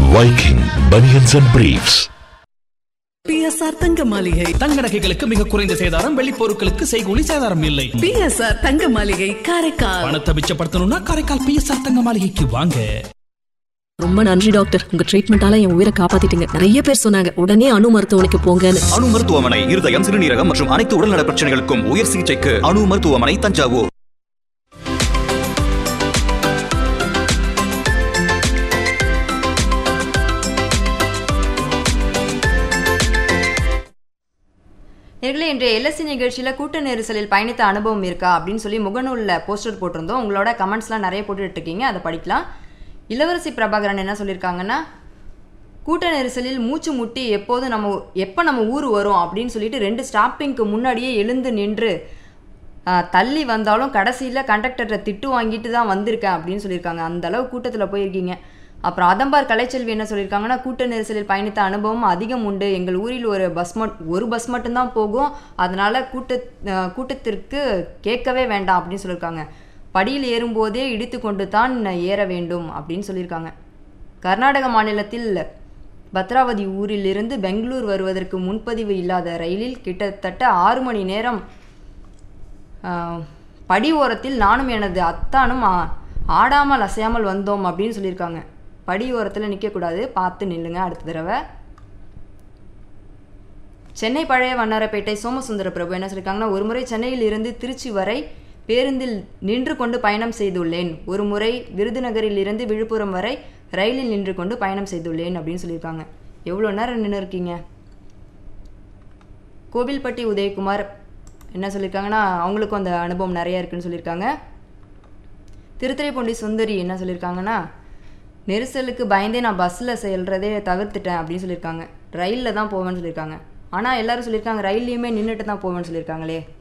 Viking Bunions and Briefs. BSR தங்க மாளிகை தங்க நகைகளுக்கு மிக குறைந்த சேதாரம் வெள்ளி பொருட்களுக்கு செய்கூலி சேதாரம் இல்லை பிஎஸ்ஆர் தங்க மாளிகை காரைக்கால் பணத்தை மிச்சப்படுத்தணும்னா காரைக்கால் பிஎஸ்ஆர் தங்க மாளிகைக்கு வாங்க ரொம்ப நன்றி டாக்டர் உங்க ட்ரீட்மெண்டால என் உயிரை காப்பாத்திட்டீங்க நிறைய பேர் சொன்னாங்க உடனே அணு மருத்துவமனைக்கு போங்கன்னு அணு மருத்துவமனை இருதயம் சிறுநீரகம் மற்றும் அனைத்து உடல்நல பிரச்சனைகளுக்கும் உயர் சிகிச்சைக்கு அணு மருத்துவமனை தஞ்சாவூர் நேர்களே இன்றைய எல்எஸ்சி நிகழ்ச்சியில் கூட்ட நெரிசலில் பயணித்த அனுபவம் இருக்கா அப்படின்னு சொல்லி முகநூலில் போஸ்டர் போட்டிருந்தோம் உங்களோட கமெண்ட்ஸ்லாம் நிறைய போட்டுட்டு இருக்கீங்க அதை படிக்கலாம் இளவரசி பிரபாகரன் என்ன சொல்லியிருக்காங்கன்னா கூட்ட நெரிசலில் மூச்சு முட்டி எப்போது நம்ம எப்போ நம்ம ஊர் வரும் அப்படின்னு சொல்லிட்டு ரெண்டு ஸ்டாப்பிங்க்கு முன்னாடியே எழுந்து நின்று ஆ, தள்ளி வந்தாலும் கடைசியில் கண்டக்டர்கிட்ட திட்டு வாங்கிட்டு தான் வந்திருக்கேன் அப்படின்னு சொல்லியிருக்காங்க அந்த அளவு கூட்டத்தில் போயிருக்கீங்க அப்புறம் அதம்பார் கலைச்செல்வி என்ன சொல்லியிருக்காங்கன்னா கூட்ட நெரிசலில் பயணித்த அனுபவம் அதிகம் உண்டு எங்கள் ஊரில் ஒரு பஸ் மட் ஒரு பஸ் மட்டும்தான் போகும் அதனால கூட்ட ஆ, கூட்டத்திற்கு கேட்கவே வேண்டாம் அப்படின்னு சொல்லியிருக்காங்க படியில் ஏறும்போதே இடித்து கொண்டு தான் ஏற வேண்டும் அப்படின்னு சொல்லியிருக்காங்க கர்நாடக மாநிலத்தில் பத்ராவதி ஊரிலிருந்து பெங்களூர் வருவதற்கு முன்பதிவு இல்லாத ரயிலில் கிட்டத்தட்ட ஆறு மணி நேரம் ஆஹ், படி ஓரத்தில் நானும் எனது அத்தானும் ஆ- ஆடாமல் அசையாமல் வந்தோம் அப்படின்னு சொல்லியிருக்காங்க படி ஓரத்தில் நிற்கக்கூடாது பார்த்து நில்லுங்க அடுத்த தடவை சென்னை பழைய வண்ணாரப்பேட்டை சோமசுந்தர பிரபு என்ன சொல்லியிருக்காங்கன்னா ஒரு முறை சென்னையில் இருந்து திருச்சி வரை பேருந்தில் நின்று கொண்டு பயணம் செய்துள்ளேன் ஒரு முறை விருதுநகரில் இருந்து விழுப்புரம் வரை ரயிலில் நின்று கொண்டு பயணம் செய்துள்ளேன் அப்படின்னு சொல்லியிருக்காங்க எவ்வளோ நேரம் நின்று இருக்கீங்க கோவில்பட்டி உதயகுமார் என்ன சொல்லியிருக்காங்கன்னா அவங்களுக்கும் அந்த அனுபவம் நிறைய இருக்குன்னு சொல்லியிருக்காங்க திருத்துறைப்பூண்டி சுந்தரி என்ன சொல்லியிருக்காங்கன்னா நெரிசலுக்கு பயந்தே நான் பஸ்ஸில் செல்றதே தவிர்த்துட்டேன் அப்படின்னு சொல்லியிருக்காங்க ரயிலில் தான் போவேன்னு சொல்லியிருக்காங்க ஆனால் எல்லாரும் சொல்லியிருக்காங்க ரயில்லையுமே நின்றுட்டு தான் போவேன்னு சொல்லியிருக்காங்களே